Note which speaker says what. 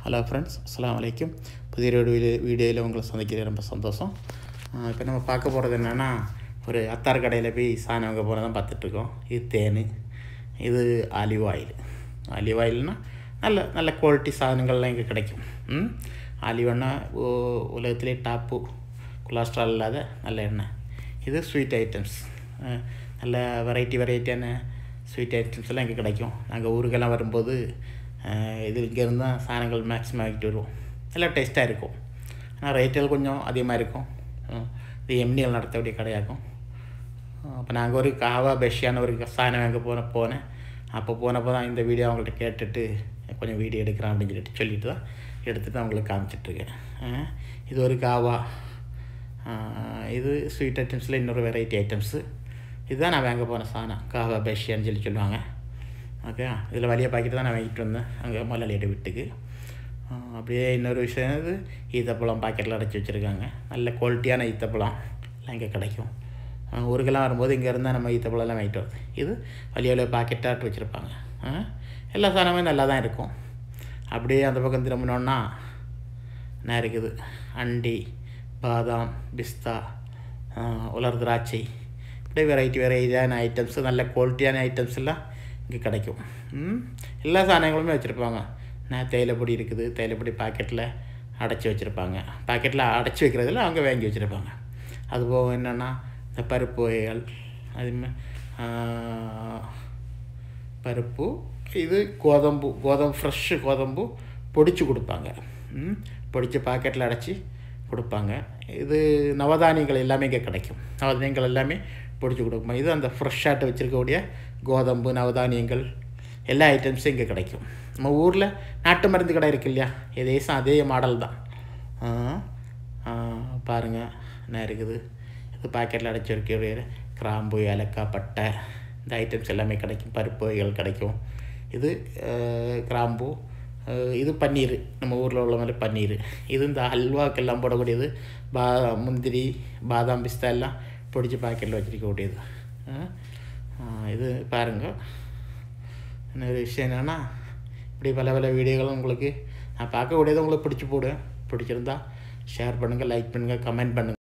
Speaker 1: hello friends அஸ்லாம் வலைக்கும் புதிய ஒரு வீடியோ வீடியோவில் உங்களை சந்திக்கிறது ரொம்ப சந்தோஷம் இப்போ நம்ம பார்க்க போகிறது என்னென்னா ஒரு அத்தார் கடையில் போய் சாணம் வாங்க போகிறதான் பார்த்துட்ருக்கோம் இது தேன் இது ஆலிவ் ஆயில் ஆலிவ் ஆயில்னால் நல்ல நல்ல குவாலிட்டி சாதனங்கள்லாம் இங்கே கிடைக்கும் ம் ஆலிவ்னா உலகத்திலே டாப்பு கொலஸ்ட்ரால் இல்லாத நல்ல எண்ணெய் இது ஸ்வீட் ஐட்டம்ஸ் நல்ல வெரைட்டி வெரைட்டியான ஸ்வீட் ஐட்டம்ஸ் எல்லாம் இங்கே கிடைக்கும் நாங்கள் ஊருக்கெல்லாம் வரும்போது இது இங்கேருந்து தான் சாதனங்கள் மேக்ஸிமம் ஆகிட்டு வருவோம் எல்லாம் டேஸ்ட்டாக இருக்கும் ஆனால் ரேட்டெல்லாம் கொஞ்சம் அதிகமாக இருக்கும் இது எம்னிகள் நடத்தக்கூடிய கடையாகும் அப்போ நாங்கள் ஒரு காவா பெஷியான ஒரு சாதனம் வாங்க போன போனேன் அப்போ போனப்போ தான் இந்த வீடியோ அவங்கள்ட்ட கேட்டுட்டு கொஞ்சம் வீடியோ எடுக்கிறேன் அப்படின்னு சொல்லிட்டு சொல்லிட்டு தான் எடுத்துகிட்டு அவங்களுக்கு காமிச்சிட்ருக்கேன் இது ஒரு காவா இது ஸ்வீட் ஐட்டம்ஸில் இன்னொரு வெரைட்டி ஐட்டம்ஸு இதுதான் நான் வாங்க போன சாதனம் காவா பெஷியான்னு சொல்லி சொல்லுவாங்க ஓகே இதில் வழியாக பாக்கெட்டு தான் நான் வாங்கிட்டு வந்தேன் அங்கே முதலாளியோட வீட்டுக்கு அப்படியே இன்னொரு விஷயம் இது ஈத்தப்பழம் பாக்கெட்டில் அடைச்சி வச்சுருக்காங்க நல்ல குவாலிட்டியான ஈத்தப்பழம் எல்லாம் இங்கே கிடைக்கும் ஊருக்கெல்லாம் வரும்போது இங்கே இருந்தால் நம்ம ஈத்தப்பழம்லாம் வாங்கிட்டு வருது இது வழிய வழியாக பாக்கெட்டாட்டு வச்சுருப்பாங்க எல்லா சாதனமே நல்லா தான் இருக்கும் அப்படியே அந்த பக்கம் திரும்பினோன்னா என்ன இருக்குது அண்டி பாதாம் பிஸ்தா உலர் திராட்சை இப்படியே வெரைட்டி வெரைட்டியான ஐட்டம்ஸு நல்ல குவாலிட்டியான ஐட்டம்ஸ் எல்லாம் இங்கே கிடைக்கும் எல்லா சாதனங்களுமே வச்சுருப்பாங்க நான் தேயிலைப்பொடி இருக்குது தேயிலைப்பொடி பாக்கெட்டில் அடைச்சி வச்சுருப்பாங்க பாக்கெட்டில் அடைச்சி வைக்கிறதுல அவங்க வாங்கி வச்சுருப்பாங்க அதுபோக என்னென்னா இந்த பருப்பு வகைகள் அதுமே பருப்பு இது கோதம்பு கோதம்பு ஃப்ரெஷ்ஷு கோதம்பு பொடிச்சு கொடுப்பாங்க பொடிச்சு பாக்கெட்டில் அடைச்சி கொடுப்பாங்க இது நவதானியங்கள் எல்லாமே இங்கே கிடைக்கும் நவதானியங்கள் எல்லாமே பொடிச்சு கொடுக்கும் இது அந்த ஃப்ரெஷ்ஷாட்டு வச்சுருக்கக்கூடிய கோதம்பு நவதானியங்கள் எல்லா ஐட்டம்ஸும் இங்கே கிடைக்கும் நம்ம ஊரில் நாட்டு மருந்து கடை இருக்கு இல்லையா ஏதேசம் அதே மாடல் தான் பாருங்கள் என்ன இருக்குது இது பாக்கெட்டில் அடைச்சி வைக்கக்கூடிய கிராம்பு ஏலக்காய் பட்டை இந்த ஐட்டம்ஸ் எல்லாமே கிடைக்கும் பருப்பு வகைகள் கிடைக்கும் இது கிராம்பு இது பன்னீர் நம்ம ஊரில் உள்ள மாதிரி பன்னீர் இது இந்த ஹல்வாக்கெல்லாம் போடக்கூடியது பா முந்திரி பாதாம் பிஸ்தா எல்லாம் பொடிச்சு பாக்கெட்டில் வச்சுருக்கக்கூடியது இது பாருங்கள் இன்னொரு விஷயம் என்னென்னா இப்படி பல பல வீடியோகளும் உங்களுக்கு நான் பார்க்கக்கூடியது உங்களுக்கு பிடிச்சி போடுவேன் பிடிச்சிருந்தா ஷேர் பண்ணுங்கள் லைக் பண்ணுங்கள் கமெண்ட் பண்ணுங்கள்